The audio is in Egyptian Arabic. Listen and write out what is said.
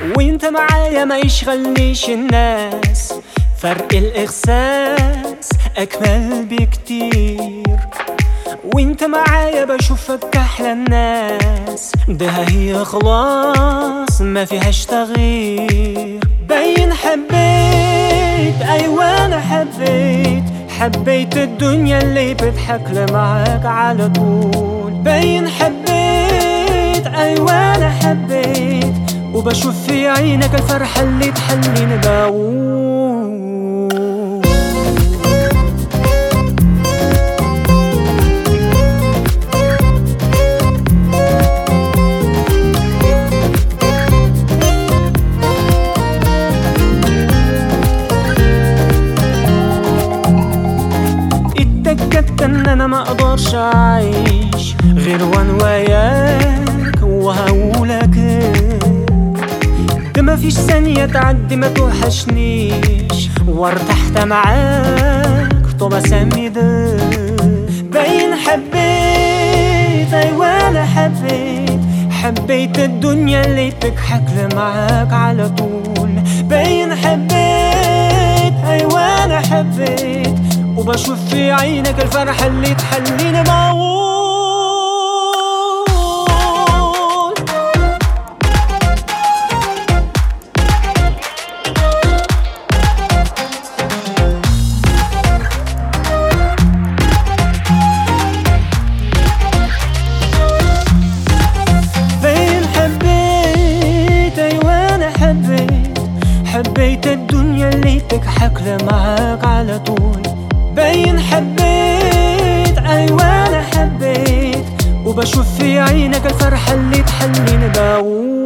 وانت معايا ما يشغلنيش الناس فرق الإحساس أكمل بكتير وانت معايا بشوفك أحلى الناس ده هي خلاص ما فيهاش تغيير باين حبيت أيوة أنا حبيت حبيت الدنيا اللي بتضحك معاك على طول باين حبيت أيوة أنا حبيت وبشوف في عينك الفرحة اللي تحليني بقول اتأكدت ان انا ما اقدرش اعيش غير وانا وياك وهقولك إيه. ده مفيش ثانية تعدي ما توحشنيش وارتحت معاك طب اسمي ده باين حبيت ايوه انا حبيت حبيت الدنيا اللي تضحك معاك على طول باين حبيت ايوه انا حبيت وبشوف في عينك الفرحة اللي تحليني موول باين حبيت ايوه انا حبيت حبيت الدنيا اللي تضحك معاك على طول باين حبيت ايوه انا حبيت وبشوف في عينك الفرحة اللي تحليني بقول